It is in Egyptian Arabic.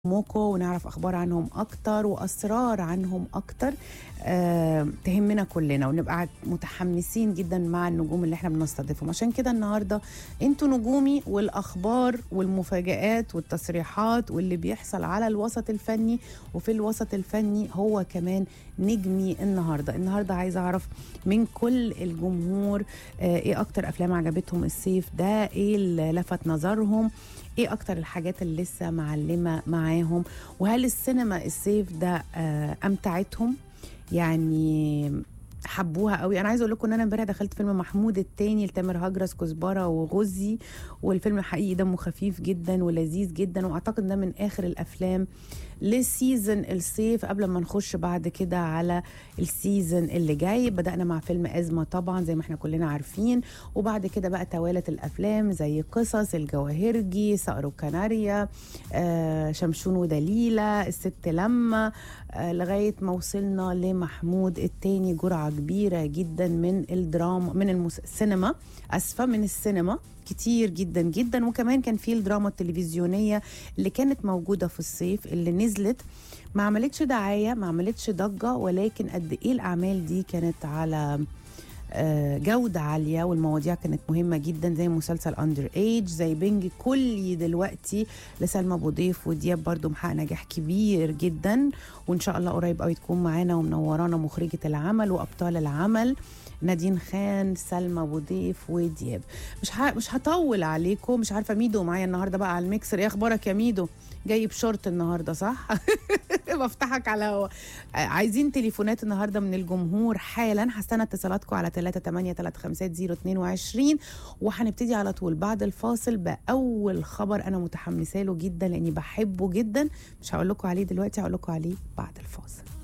موكو ونعرف اخبار عنهم اكتر واسرار عنهم اكتر آه تهمنا كلنا ونبقى متحمسين جدا مع النجوم اللي احنا بنستضيفهم عشان كده النهارده انتوا نجومي والاخبار والمفاجآت والتصريحات واللي بيحصل على الوسط الفني وفي الوسط الفني هو كمان نجمي النهارده النهارده عايزه اعرف من كل الجمهور آه ايه اكتر افلام عجبتهم الصيف ده ايه اللي لفت نظرهم ايه اكتر الحاجات اللي لسه معلمه معاهم وهل السينما الصيف ده آه امتعتهم يعني حبوها قوي انا عايزه اقول لكم ان انا امبارح دخلت فيلم محمود التاني لتامر هجرس كزبره وغزي والفيلم حقيقي دمه خفيف جدا ولذيذ جدا واعتقد ده من اخر الافلام لسيزن الصيف قبل ما نخش بعد كده على السيزن اللي جاي بدأنا مع فيلم أزمة طبعا زي ما احنا كلنا عارفين وبعد كده بقى توالت الأفلام زي قصص الجواهرجي صقر وكناريا آه شمشون ودليلة الست لما آه لغاية ما وصلنا لمحمود التاني جرعة كبيرة جدا من الدراما من المس... السينما أسفة من السينما كتير جدا جدا وكمان كان في الدراما التلفزيونيه اللي كانت موجوده في الصيف اللي نزلت ما عملتش دعايه ما عملتش ضجه ولكن قد ايه الاعمال دي كانت على جودة عالية والمواضيع كانت مهمة جدا زي مسلسل أندر ايج زي بنج كلي دلوقتي لسلمى أبو ضيف ودياب برضو محقق نجاح كبير جدا وإن شاء الله قريب قوي تكون معانا ومنورانا مخرجة العمل وأبطال العمل نادين خان سلمى ابو ضيف ودياب مش ح... مش هطول عليكم مش عارفه ميدو معايا النهارده بقى على الميكسر ايه اخبارك يا ميدو جاي بشورت النهارده صح بفتحك على هوا عايزين تليفونات النهارده من الجمهور حالا هستنى اتصالاتكم على 3835022 وهنبتدي على طول بعد الفاصل باول خبر انا متحمسه له جدا لاني بحبه جدا مش هقول لكم عليه دلوقتي هقول لكم عليه بعد الفاصل